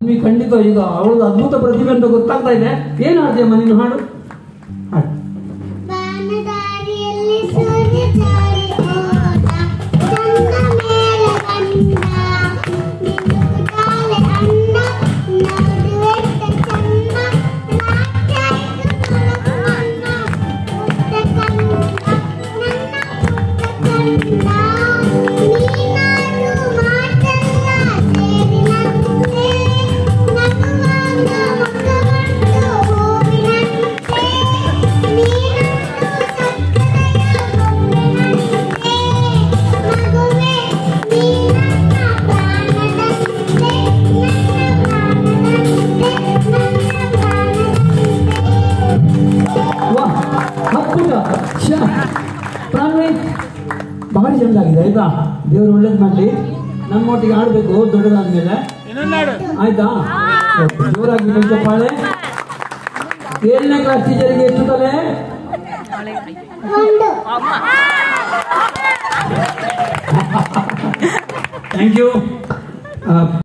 ನಿಮಗೆ ಖಂಡಿತ ಈಗ ಅವಳದು ಅದ್ಭುತ ಪ್ರತಿಭೆ ಅಂತ ಗೊತ್ತಾಗ್ತಾ ಇದೆ ಏನು ಹಾಡ್ತೀಯಮ್ಮ ನೀನು ಹಾಡು ಹಾಡು ಬಾನದಾರಿಯಲ್ಲಿ ಸೂರ್ಯ ಜಾರಿ ಹೋದ ಚಂದ ಮೇಲೆ ಬಂದ ನಿಲುಕುತ್ತಾಳೆ ಅಣ್ಣ ನೋಡುವೆಟ್ಟ ಚಂದ ನಾಟ್ಯಾಯ್ತು ತುಳುಕುವನ್ನ ಪುಟ್ಟ ಕಂದ ನನ್ನ ಪುಟ್ಟ ಕಂದ ನೀನಾಡು ಮಾತಲ್ಲ ಸೇರಿ ನಗುವೆ ನಗುವಾಗ ಮುಖವನ್ನು ಹೂವಿನಂತೆ ನೀನಂತೂ ಸಕ್ಕರೆಯ ಗೊಂಬೆನಂತೆ ಮಗುವೆ ನೀ ನನ್ನ ಪ್ರಾಣದಂತೆ ನನ್ನ ಪ್ರಾಣದಂತೆ ನನ್ನ ಪ್ರಾಣದಂತೆ ವಾಹ್ ಅದ್ಭುತ ಶ್ಯಾ. ಪ್ರಾಣ್ವಿ ಭಾರಿ ಚೆಂದಾಗಿದೆ ಆಯ್ತಾ ದೇವರು ಒಳ್ಳೇದು ಮಾಡಲಿ ನಮ್ಮೊಟ್ಟಿಗೆ ಆಡ್ಬೇಕು ದೊಡ್ಡದಾದ್ಮೇಲೆ ಆಯ್ತಾ ಓಕೆ, ಜೋರಾಗಿ ಕೈ ಚಪ್ಪಾಳೆ ಏಳನೇ ಕ್ಲಾಸ್ ಟೀಚರಿಗೆ ಎಷ್ಟು ತಲೆ ಒಂದು ಥ್ಯಾಂಕ್ ಯು